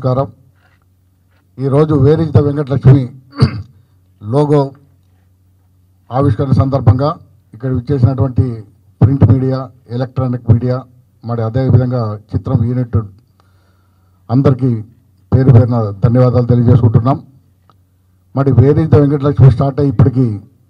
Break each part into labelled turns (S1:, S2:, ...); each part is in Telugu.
S1: నమస్కారం ఈరోజు వేరింత వెంకటలక్ష్మి లోగో ఆవిష్కరణ సందర్భంగా ఇక్కడ విచ్చేసినటువంటి ప్రింట్ మీడియా ఎలక్ట్రానిక్ మీడియా మరి అదేవిధంగా చిత్రం యూనిట్ అందరికీ పేరు పేరున ధన్యవాదాలు తెలియజేసుకుంటున్నాం మరి వేరింత వెంకటలక్ష్మి స్టార్ట్ అయ్యి ఇప్పటికి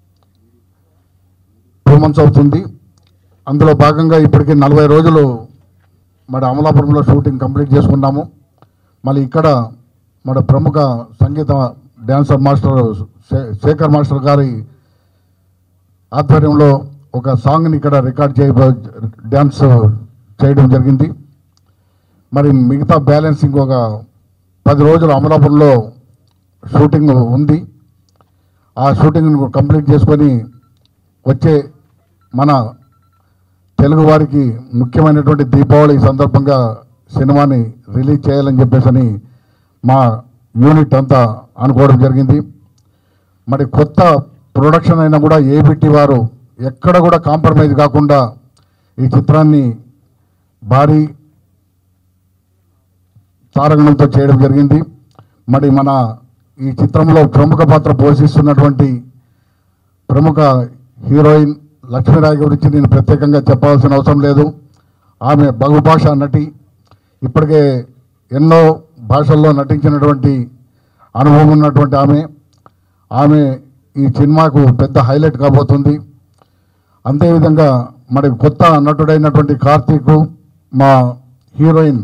S1: టూ మంత్స్ అవుతుంది అందులో భాగంగా ఇప్పటికి నలభై రోజులు మరి అమలాపురంలో షూటింగ్ కంప్లీట్ చేసుకున్నాము మళ్ళీ ఇక్కడ మన ప్రముఖ సంగీత డ్యాన్సర్ మాస్టర్ శే- శేఖర్ మాస్టర్ గారి ఆధ్వర్యంలో ఒక సాంగ్ని ఇక్కడ రికార్డ్ చేయ డ్యాన్స్ చేయడం జరిగింది మరి మిగతా బ్యాలెన్సింగ్ ఒక పది రోజులు అమలాపురంలో షూటింగ్ ఉంది ఆ షూటింగ్ను కంప్లీట్ చేసుకొని వచ్చే మన తెలుగు వారికి ముఖ్యమైనటువంటి దీపావళి సందర్భంగా సినిమాని రిలీజ్ చేయాలని చెప్పేసి అని మా యూనిట్ అంతా అనుకోవడం జరిగింది మరి కొత్త ప్రొడక్షన్ అయినా కూడా ఏబిటి వారు ఎక్కడ కూడా కాంప్రమైజ్ కాకుండా ఈ చిత్రాన్ని భారీ తారగణంతో చేయడం జరిగింది మరి మన ఈ చిత్రంలో ప్రముఖ పాత్ర పోషిస్తున్నటువంటి ప్రముఖ హీరోయిన్ లక్ష్మీరాయ్ గురించి నేను ప్రత్యేకంగా చెప్పాల్సిన అవసరం లేదు ఆమె బహుభాష నటి ఇప్పటికే ఎన్నో భాషల్లో నటించినటువంటి అనుభవం ఉన్నటువంటి ఆమె ఆమె ఈ సినిమాకు పెద్ద హైలైట్ కాబోతుంది అంతేవిధంగా మరి కొత్త నటుడైనటువంటి కార్తీక్ మా హీరోయిన్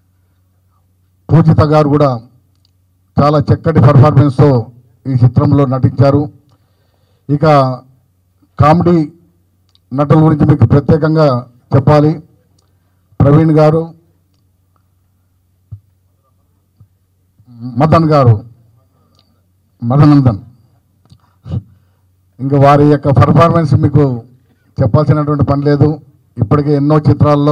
S1: పూజిత గారు కూడా చాలా చక్కటి పర్ఫార్మెన్స్తో ఈ చిత్రంలో నటించారు ఇక కామెడీ నటుల గురించి మీకు ప్రత్యేకంగా చెప్పాలి ప్రవీణ్ గారు మదన్ గారు మదనందన్ ఇంకా వారి యొక్క పర్ఫార్మెన్స్ మీకు చెప్పాల్సినటువంటి పని లేదు ఇప్పటికే ఎన్నో చిత్రాల్లో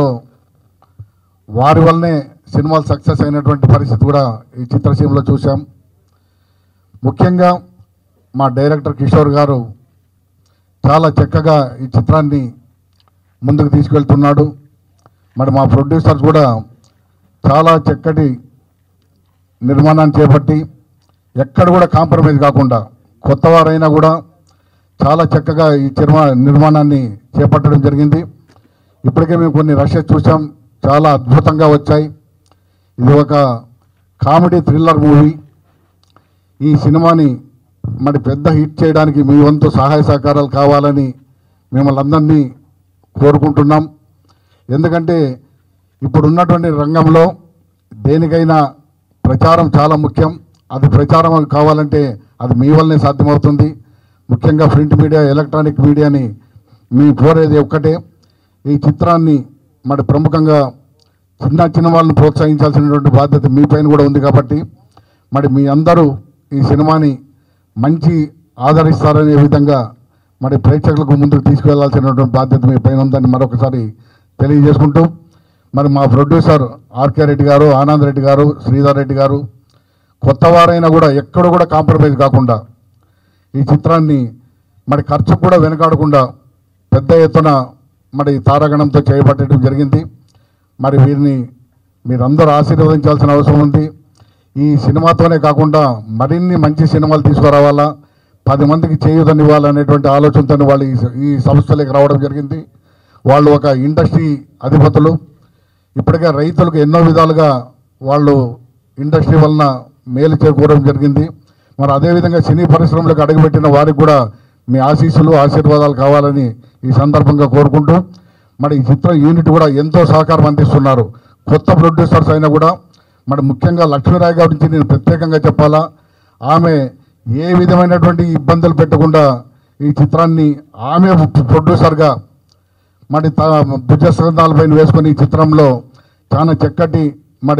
S1: వారి వల్లనే సినిమాలు సక్సెస్ అయినటువంటి పరిస్థితి కూడా ఈ చిత్రసీమలో చూసాం ముఖ్యంగా మా డైరెక్టర్ కిషోర్ గారు చాలా చక్కగా ఈ చిత్రాన్ని ముందుకు తీసుకెళ్తున్నాడు మరి మా ప్రొడ్యూసర్స్ కూడా చాలా చక్కటి నిర్మాణాన్ని చేపట్టి ఎక్కడ కూడా కాంప్రమైజ్ కాకుండా కొత్త వారైనా కూడా చాలా చక్కగా ఈ చిర్మా నిర్మాణాన్ని చేపట్టడం జరిగింది ఇప్పటికే మేము కొన్ని రషెస్ చూసాం చాలా అద్భుతంగా వచ్చాయి ఇది ఒక కామెడీ థ్రిల్లర్ మూవీ ఈ సినిమాని మరి పెద్ద హిట్ చేయడానికి మీ వంతు సహాయ సహకారాలు కావాలని మిమ్మల్ని అందరినీ కోరుకుంటున్నాం ఎందుకంటే ఇప్పుడు ఉన్నటువంటి రంగంలో దేనికైనా ప్రచారం చాలా ముఖ్యం అది ప్రచారం కావాలంటే అది మీ వల్లనే సాధ్యమవుతుంది ముఖ్యంగా ప్రింట్ మీడియా ఎలక్ట్రానిక్ మీడియాని మీ కోరేది ఒక్కటే ఈ చిత్రాన్ని మరి ప్రముఖంగా చిన్న చిన్న వాళ్ళని ప్రోత్సహించాల్సినటువంటి బాధ్యత మీ పైన కూడా ఉంది కాబట్టి మరి మీ అందరూ ఈ సినిమాని మంచి ఆదరిస్తారనే విధంగా మరి ప్రేక్షకులకు ముందుకు తీసుకువెళ్లాల్సినటువంటి బాధ్యత మీ పైన ఉందని మరొకసారి తెలియజేసుకుంటూ మరి మా ప్రొడ్యూసర్ ఆర్కే రెడ్డి గారు ఆనంద్ రెడ్డి గారు శ్రీధర్ రెడ్డి గారు కొత్త వారైనా కూడా ఎక్కడ కూడా కాంప్రమైజ్ కాకుండా ఈ చిత్రాన్ని మరి ఖర్చు కూడా వెనకాడకుండా పెద్ద ఎత్తున మరి తారాగణంతో చేయబట్టడం జరిగింది మరి వీరిని మీరందరూ ఆశీర్వదించాల్సిన అవసరం ఉంది ఈ సినిమాతోనే కాకుండా మరిన్ని మంచి సినిమాలు తీసుకురావాలా పది మందికి చేయుదనివ్వాలనేటువంటి ఆలోచనతో వాళ్ళు ఈ స- ఈ సంస్థలోకి రావడం జరిగింది వాళ్ళు ఒక ఇండస్ట్రీ అధిపతులు ఇప్పటికే రైతులకు ఎన్నో విధాలుగా వాళ్ళు ఇండస్ట్రీ వలన మేలు చేకూరడం జరిగింది మరి అదేవిధంగా సినీ పరిశ్రమలకు అడుగుపెట్టిన వారికి కూడా మీ ఆశీస్సులు ఆశీర్వాదాలు కావాలని ఈ సందర్భంగా కోరుకుంటూ మరి ఈ చిత్ర యూనిట్ కూడా ఎంతో సహకారం అందిస్తున్నారు కొత్త ప్రొడ్యూసర్స్ అయినా కూడా మరి ముఖ్యంగా లక్ష్మీరాయ్ గారి గురించి నేను ప్రత్యేకంగా చెప్పాలా ఆమె ఏ విధమైనటువంటి ఇబ్బందులు పెట్టకుండా ఈ చిత్రాన్ని ఆమె ప్రొడ్యూసర్గా మరి త భుజస్కంధాలపైన వేసుకొని ఈ చిత్రంలో చాలా చక్కటి మరి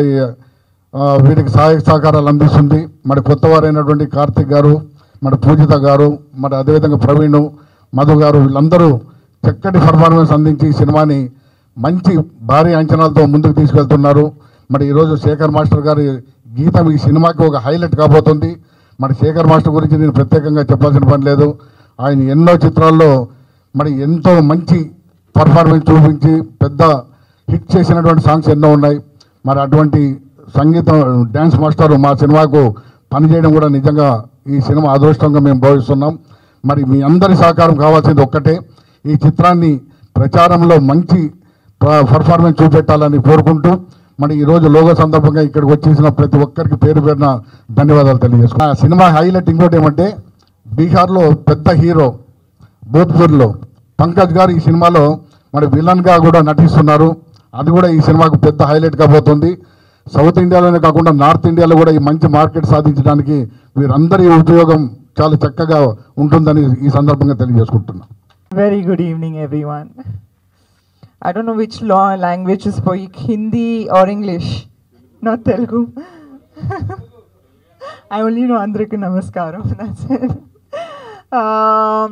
S1: ఆ, వీరికి సహాయ సహకారాలు అందిస్తుంది మరి కొత్త వారైనటువంటి కార్తిక్ గారు మరి పూజిత గారు మరి అదేవిధంగా ప్రవీణ్ మధు గారు వీళ్ళందరూ చక్కటి పర్ఫార్మెన్స్ అందించి ఈ సినిమాని మంచి భారీ అంచనాలతో ముందుకు తీసుకెళ్తున్నారు మరి ఈరోజు శేఖర్ మాస్టర్ గారి గీతం ఈ సినిమాకి ఒక హైలైట్ కాబోతుంది మరి శేఖర్ మాస్టర్ గురించి నేను ప్రత్యేకంగా చెప్పాల్సిన పని లేదు ఆయన ఎన్నో చిత్రాల్లో మరి ఎంతో మంచి పర్ఫార్మెన్స్ చూపించి పెద్ద హిట్ చేసినటువంటి సాంగ్స్ ఎన్నో ఉన్నాయి మరి అటువంటి సంగీతం డ్యాన్స్ మాస్టర్ మా సినిమాకు పనిచేయడం కూడా నిజంగా ఈ సినిమా అదృష్టంగా మేము భావిస్తున్నాం మరి మీ అందరి సహకారం కావాల్సింది ఒక్కటే ఈ చిత్రాన్ని ప్రచారంలో మంచి పర్ఫార్మెన్స్ చూపెట్టాలని కోరుకుంటూ మరి ఈరోజు లోగో సందర్భంగా ఇక్కడికి వచ్చేసిన ప్రతి ఒక్కరికి పేరు పేరున ధన్యవాదాలు తెలియజేసుకున్నాను ఆ సినిమా హైలైట్ ఇంకోటి ఏమంటే బీహార్లో పెద్ద హీరో భోజ్పూర్లో పంకజ్ గారు ఈ సినిమాలో మరి విలన్గా కూడా నటిస్తున్నారు అది కూడా ఈ సినిమాకు పెద్ద హైలైట్ కాబోతుంది సౌత్ ఇండియాలోనే కాకుండా నార్త్ ఇండియాలో కూడా ఈ మంచి మార్కెట్ సాధించడానికి వీరందరి ఉపయోగం చాలా చక్కగా ఉంటుందని ఈ సందర్భంగా తెలియజేసుకుంటున్నాను
S2: Very good evening, everyone. I don't know which law language to speak, Hindi or English, not Telugu. I only know Andrika Namaskaram. That's it. Um,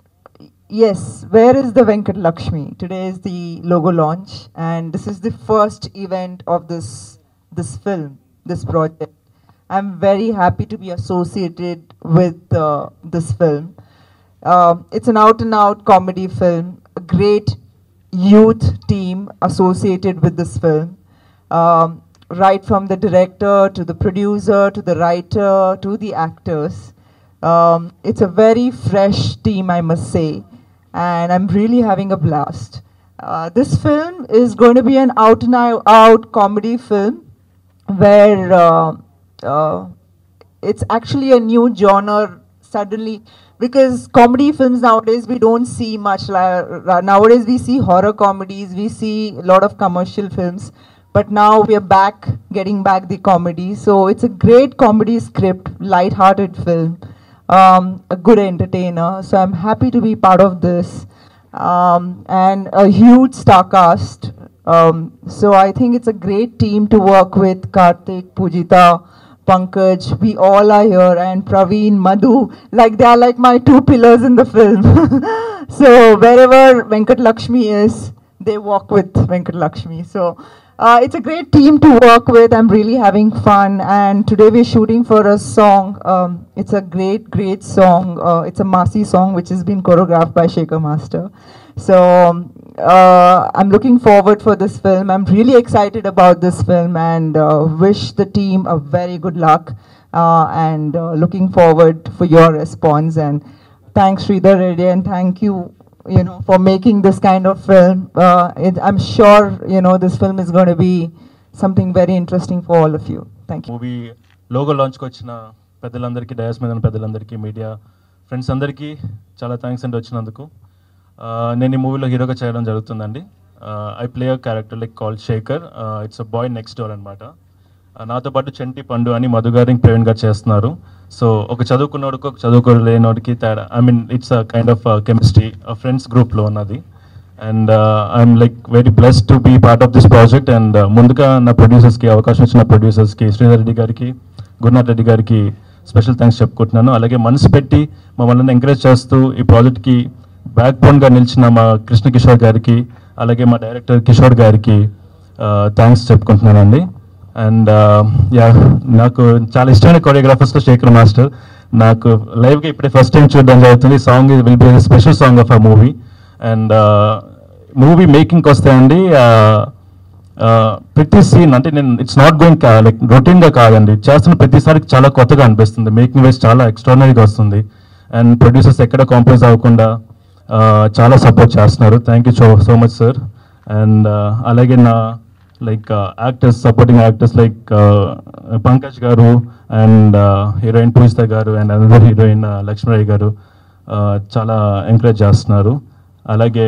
S2: yes, where is the Venkat Lakshmi? Today is the logo launch, and this is the first event of this this film, this project. I'm very happy to be associated with uh, this film. Um, it's an out and out comedy film, a great youth team associated with this film. Um, right from the director to the producer to the writer to the actors. Um, it's a very fresh team, I must say, and I'm really having a blast. Uh, this film is going to be an out and out comedy film where uh, uh, it's actually a new genre suddenly because comedy films nowadays we don't see much la- nowadays we see horror comedies we see a lot of commercial films but now we are back getting back the comedy so it's a great comedy script light-hearted film um, a good entertainer so i'm happy to be part of this um, and a huge star cast um, so i think it's a great team to work with karthik pujita Pankaj, we all are here, and Praveen, Madhu, like they are like my two pillars in the film. so wherever Venkat Lakshmi is, they walk with Venkat Lakshmi. So uh, it's a great team to work with. I'm really having fun, and today we're shooting for a song. Um, it's a great, great song. Uh, it's a Masi song which has been choreographed by Shaker Master. So um, uh, I'm looking forward for this film. I'm really excited about this film and uh, wish the team a very good luck. Uh, and uh, looking forward for your response. And thanks Sridhar Reddy and thank you, you know, for making this kind of film. Uh, it, I'm sure you know this film is going to be something very interesting for all of you. Thank you.
S3: Movie logo లాంచ్కి వచ్చిన పెద్దలందరికీ డయాస్ మీద ఉన్న పెద్దలందరికీ మీడియా ఫ్రెండ్స్ అందరికీ చాలా థ్యాంక్స్ అండి వచ్చినందుకు ఆ, నేను ఈ మూవీలో హీరోగా చేయడం జరుగుతుందండి I play a character like call Shekhar it's a boy next door అనమాట నాతో పాటు చెంటి పండు అని మధు గారి ప్రవీణ్ గారు చేస్తున్నారు సో ఒక చదువుకున్నోడికి ఒక చదువుకోలేనోడికి తేడా I mean it's a kind of chemistry friends గ్రూప్లో ఉన్నది and I'm like very bless to be part of this project and ముందుగా నా ప్రొడ్యూసర్స్కి అవకాశం ఇచ్చిన ప్రొడ్యూసర్స్కి శ్రీధర్ రెడ్డి గారికి గురునాథ్ రెడ్డి గారికి స్పెషల్ థ్యాంక్స్ చెప్పుకుంటున్నాను అలాగే మనసు పెట్టి మమ్మల్ని ఎంకరేజ్ చేస్తూ ఈ ప్రాజెక్ట్కి బ్యాక్ బోన్గా నిలిచిన మా కృష్ణ కిషోర్ గారికి అలాగే మా డైరెక్టర్ కిషోర్ గారికి థ్యాంక్స్ చెప్పుకుంటున్నానండి అండ్ యా నాకు చాలా ఇష్టమైన కొరియోగ్రాఫర్స్లో శేఖర్ మాస్టర్ నాకు లైవ్గా ఇప్పుడే ఫస్ట్ టైం చూడడం జరుగుతుంది song will be special song of a movie and movie మేకింగ్కి వస్తే అండి ప్రతి సీన్ అంటే నేను ఇట్స్ నాట్ గోయింగ్ లైక్ రొటీన్గా కాదండి చేస్తున్న ప్రతిసారి చాలా కొత్తగా అనిపిస్తుంది మేకింగ్ వైజ్ చాలా ఎక్స్ట్రానరీగా వస్తుంది అండ్ ప్రొడ్యూసర్స్ ఎక్కడ కాంప్రమైజ్ అవ్వకుండా ఆ, చాలా సపోర్ట్ చేస్తున్నారు thank you so so much sir and అలాగే నా like actors supporting actors like Pankaj garu and heroine పూజిత గారు అండ్ అనదర్ హీరోయిన్ లక్ష్మీరాయ్ గారు ఆ, చాలా ఎంకరేజ్ చేస్తున్నారు అలాగే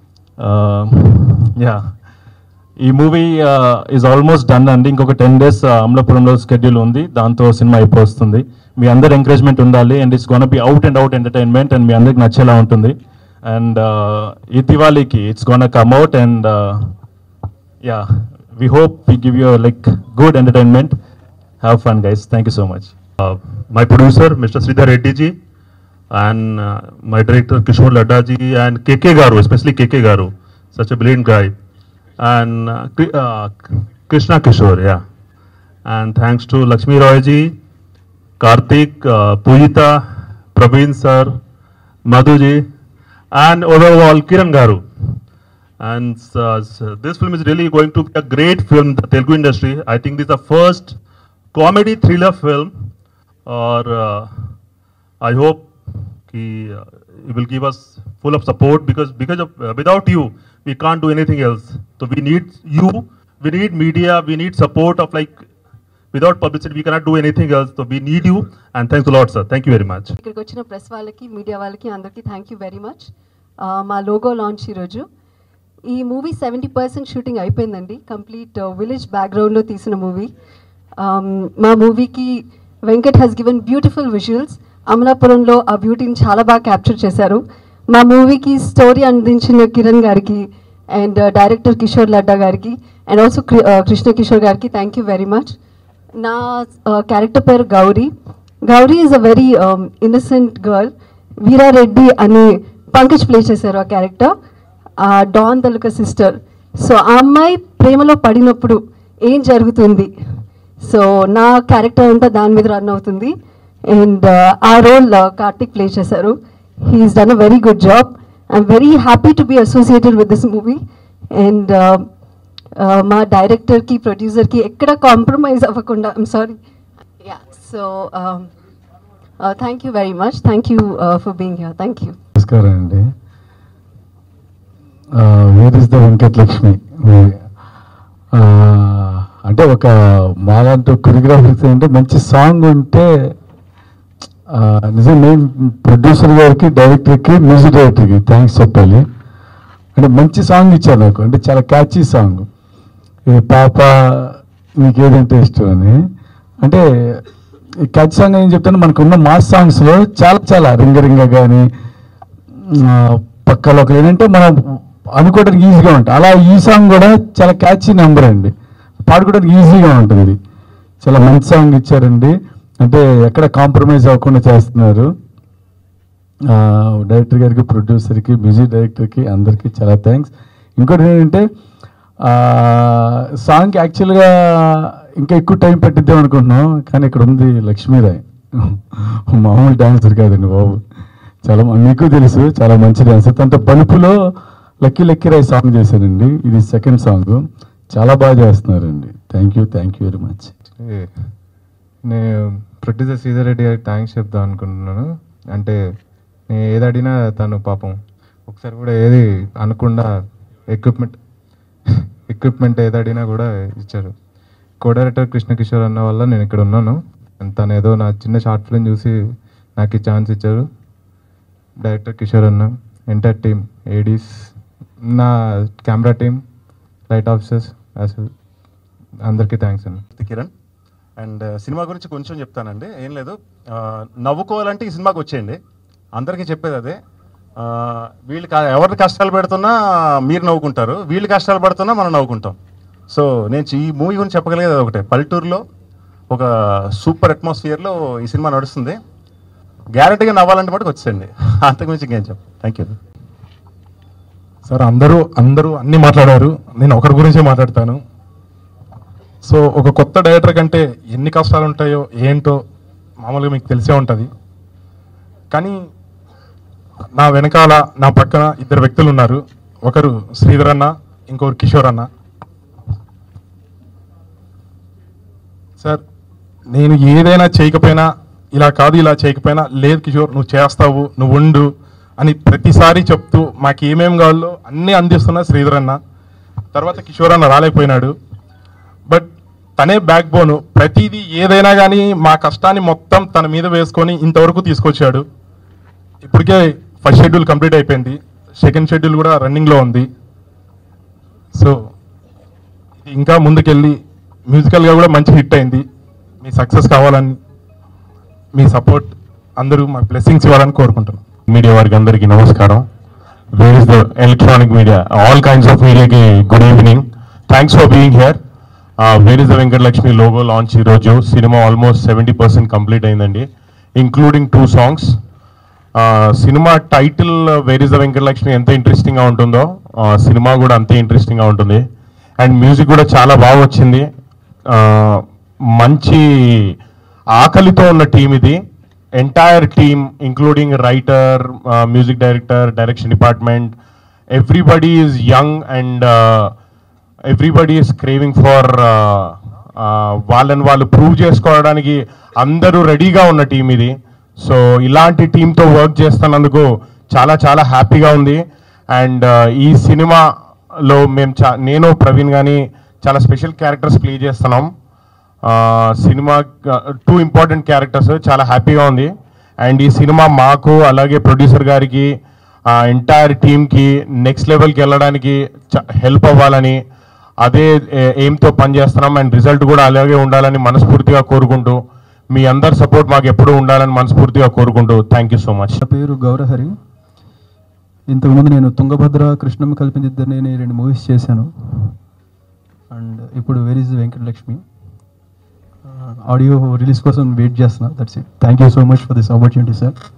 S3: యా ఈ మూవీ ఈజ్ ఆల్మోస్ట్ డన్ అండి ఇంకొక టెన్ డేస్ అమలాపురంలో స్కెడ్యూల్ ఉంది దాంతో సినిమా అయిపోతుంది మీ అందరి ఎంకరేజ్మెంట్ ఉండాలి and it's gonna be out and out entertainment and మీ అందరికి నచ్చేలా ఉంటుంది అండ్ ఈ దివాళీకి it's gonna come out and yeah we hope we give you like good entertainment have fun guys thank you so much
S4: uh, my producer, Mr. Sridhar Reddy ji, and uh, my director Kishore Ladda ji, and KK Garu, especially KK Garu, such a brilliant guy, and uh, Kri- uh, Krishna Kishore, yeah. And thanks to Lakshmi Roy ji, Karthik, uh, Pujita, Praveen sir, Madhu ji, and overall Kiran Garu. And uh, s- this film is really going to be a great film in the Telugu industry. I think this is the first comedy thriller film, or uh, I hope he uh, he will give us full of support because because of uh, without you we can't do anything else. So we need you, we need media, we need support of like without publicity we cannot do anything else. So we need you and thanks a lot, sir. Thank you very much.
S5: ఇక్కడికి వచ్చిన ప్రెస్ వాళ్ళకి మీడియా వాళ్ళకి అందరికీ థ్యాంక్ యూ వెరీ మచ్ మా లోగో లాంచ్ ఈరోజు ఈ మూవీ సెవెంటీ పర్సెంట్ షూటింగ్ అయిపోయిందండి కంప్లీట్ విలేజ్ బ్యాక్గ్రౌండ్లో తీసిన మూవీ మా మూవీకి Venkat has given beautiful visuals అమలాపురంలో ఆ బ్యూటీని చాలా బాగా క్యాప్చర్ చేశారు మా మూవీకి స్టోరీ అందించిన కిరణ్ గారికి అండ్ డైరెక్టర్ కిషోర్ లడ్డా గారికి అండ్ ఆల్సో కృష్ణ కిషోర్ గారికి థ్యాంక్ యూ వెరీ మచ్ నా క్యారెక్టర్ పేరు Gauri Gauri is a very innocent girl Veerareddy అని పంకజ్ ప్లే చేశారు ఆ క్యారెక్టర్ ఆ డాన్ తలుక సిస్టర్ సో ఆ అమ్మాయి ప్రేమలో పడినప్పుడు ఏం జరుగుతుంది సో నా క్యారెక్టర్ అంతా దాని మీద రన్ అవుతుంది అండ్ ఆ రోల్ కార్తిక్ ప్లే చేశారు he's done a very good job I'm very happy to be associated with this movie and మా డైరెక్టర్కి ప్రొడ్యూసర్కి ఎక్కడ కాంప్రమైజ్ అవ్వకుండా I'm sorry yeah so thank you very much thank you for being here thank you
S1: నమస్కారం అండి వేర్ ఇస్ ద వెంకటలక్ష్మి ఆ, అంటే ఒక మాలాంటి కొరియోగ్రాఫర్స్ అంటే మంచి సాంగ్ ఉంటే ఆ, నిజం నేను ప్రొడ్యూసర్ గారికి డైరెక్టర్కి మ్యూజిక్ డైరెక్టర్కి థ్యాంక్స్ చెప్పాలి అంటే మంచి సాంగ్ ఇచ్చారు నాకు అంటే చాలా క్యాచీ సాంగ్ ఈ పాప మీకు ఏదంటే ఇష్టం అని అంటే ఈ క్యాచ్ సాంగ్ ఏం చెప్తాను మనకు ఉన్న మాస్ సాంగ్స్లో చాలా చాలా రింగ రింగ కానీ పక్కలో ఒక ఏంటంటే మనం అనుకోవడానికి ఈజీగా ఉంటుంది అలా ఈ సాంగ్ కూడా చాలా క్యాచీ నెంబర్ అండి పాడుకోవడానికి ఈజీగా ఉంటుంది చాలా మంచి సాంగ్ ఇచ్చారండి అంటే ఎక్కడ కాంప్రమైజ్ అవ్వకుండా చేస్తున్నారు ఆ, డైరెక్టర్ గారికి ప్రొడ్యూసర్కి మ్యూజిక్ డైరెక్టర్కి అందరికీ చాలా థ్యాంక్స్ ఇంకోటి ఏంటంటే ఆ, సాంగ్కి యాక్చువల్గా ఇంకా ఎక్కువ టైం పెట్టిద్దాం అనుకుంటున్నాం కానీ ఇక్కడ ఉంది లక్ష్మీరాయ్ మామూలు డాన్సర్ కాదండి బాబు చాలా మ- మీకు తెలుసు చాలా మంచి డాన్సర్ తనతో బలుపులో లక్కీ లక్కీ రాయ్ సాంగ్ చేశానండి ఇది సెకండ్ సాంగ్ చాలా బాగా చేస్తున్నారండి thank you thank you very much
S6: ఏ, నేను ప్రొడ్యూసర్ శ్రీధర్ రెడ్డి గారికి థ్యాంక్స్ చెప్దాం అనుకుంటున్నాను అంటే నేను ఏది అడిగినా తను పాపం ఒకసారి కూడా ఏది అనకుండా ఎక్విప్మెంట్ ఎక్విప్మెంట్ ఏది అడిగినా కూడా ఇచ్చారు కో డైరెక్టర్ కృష్ణ కిషోర్ అన్న వల్ల నేను ఇక్కడ ఉన్నాను And తను ఏదో నా చిన్న షార్ట్ ఫిల్మ్ చూసి నాకు ఈ ఛాన్స్ ఇచ్చారు డైరెక్టర్ కిషోర్ అన్న ఎంటైర్ టీమ్ ఏడీస్ నా కెమెరా టీమ్ లైట్ ఆఫీసర్స్ అసలు అందరికీ థ్యాంక్స్ అన్న
S7: మూర్తి కిరణ్ అండ్ సినిమా గురించి కొంచెం చెప్తానండి ఏం లేదు ఆ, నవ్వుకోవాలంటే ఈ సినిమాకి వచ్చేయండి అందరికీ చెప్పేది అదే ఆ, వీళ్ళు క- ఎవరిని కష్టాలు పెడుతున్నా మీరు నవ్వుకుంటారు వీళ్ళు కష్టాలు పడుతున్నా మనం నవ్వుకుంటాం సో నేను ఈ మూవీ గురించి చెప్పగలిగేది అది ఒకటే పల్లెటూరులో ఒక సూపర్ అట్మాస్ఫియర్లో ఈ సినిమా నడుస్తుంది గ్యారంటీగా నవ్వాలంటే మటుకు వచ్చేయండి అంతకుమించి ఇంకేం చెప్పు థ్యాంక్ యూ
S8: సార్ అందరూ అందరూ అన్ని మాట్లాడారు నేను ఒకరి గురించే మాట్లాడతాను సో ఒక కొత్త డైరెక్టర్ కంటే ఎన్ని కష్టాలు ఉంటాయో ఏంటో మామూలుగా మీకు తెలిసే ఉంటుంది కానీ నా వెనకాల నా పక్కన ఇద్దరు వ్యక్తులు ఉన్నారు ఒకరు శ్రీధర్ అన్న ఇంకొకరు కిషోర్ అన్న సార్ నేను ఏదైనా చేయకపోయినా ఇలా కాదు ఇలా చేయకపోయినా లేదు కిషోర్ నువ్వు చేస్తావు నువ్వు ఉండు అని ప్రతిసారి చెప్తూ మాకు ఏమేం కావాలో అన్నీ అందిస్తున్న శ్రీధర్ అన్న తర్వాత కిషోర్ అన్న రాలేకపోయినాడు బట్ తనే బ్యాక్ బోను ప్రతిదీ ఏదైనా కానీ మా కష్టాన్ని మొత్తం తన మీద వేసుకొని ఇంతవరకు తీసుకొచ్చాడు ఇప్పటికే ఫస్ట్ షెడ్యూల్ కంప్లీట్ అయిపోయింది సెకండ్ షెడ్యూల్ కూడా రన్నింగ్లో ఉంది సో ఇంకా ముందుకెళ్ళి మ్యూజికల్గా కూడా మంచి హిట్ అయింది మీ సక్సెస్ కావాలని మీ సపోర్ట్ అందరూ మాకు బ్లెస్సింగ్స్ ఇవ్వాలని కోరుకుంటున్నాను
S9: మీడియా వారికి అందరికీ నమస్కారం where is the electronic media all kinds of మీడియాకి good evening thanks for being here where is the Venkatalakshmi logo launch ఈరోజు సినిమా ఆల్మోస్ట్ సెవెంటీ పర్సెంట్ కంప్లీట్ అయిందండి ఇంక్లూడింగ్ టూ సాంగ్స్ సినిమా title where is the Venkatalakshmi ఎంత ఇంట్రెస్టింగ్గా ఉంటుందో సినిమా కూడా అంతే ఇంట్రెస్టింగ్గా ఉంటుంది అండ్ మ్యూజిక్ కూడా చాలా బాగా వచ్చింది ఆ, మంచి ఆకలితో ఉన్న టీం ఇది entire team including writer music director direction department everybody is young and everybody is craving for వాళ్ళని వాళ్ళు ప్రూవ్ చేసుకోవడానికి అందరూ రెడీగా ఉన్న టీం ఇది సో ఇలాంటి టీంతో వర్క్ చేస్తున్నందుకు చాలా చాలా హ్యాపీగా ఉంది అండ్ ఈ సినిమాలో మేము చా నేను ప్రవీణ్ కానీ చాలా స్పెషల్ క్యారెక్టర్స్ ప్లే చేస్తున్నాం ఆ, సినిమా టూ ఇంపార్టెంట్ క్యారెక్టర్స్ చాలా హ్యాపీగా ఉంది అండ్ ఈ సినిమా మాకు అలాగే ప్రొడ్యూసర్ గారికి ఎంటైర్ టీమ్కి నెక్స్ట్ లెవెల్కి వెళ్ళడానికి హెల్ప్ అవ్వాలని అదే ఎయిమ్తో పనిచేస్తున్నాం అండ్ రిజల్ట్ కూడా అలాగే ఉండాలని మనస్ఫూర్తిగా కోరుకుంటూ మీ అందరి సపోర్ట్ మాకు ఎప్పుడూ ఉండాలని మనస్ఫూర్తిగా కోరుకుంటూ థ్యాంక్ యూ సో మచ్
S10: నా పేరు గౌరహరి ఇంతకుముందు నేను తుంగభద్ర కృష్ణమ్మ కల్పించిద్దరిని నేను రెండు మూవీస్ చేశాను అండ్ ఇప్పుడు where is Venkatalakshmi audio release కోసం వెయిట్ చేస్తున్నా that's it thank you so much for this opportunity sir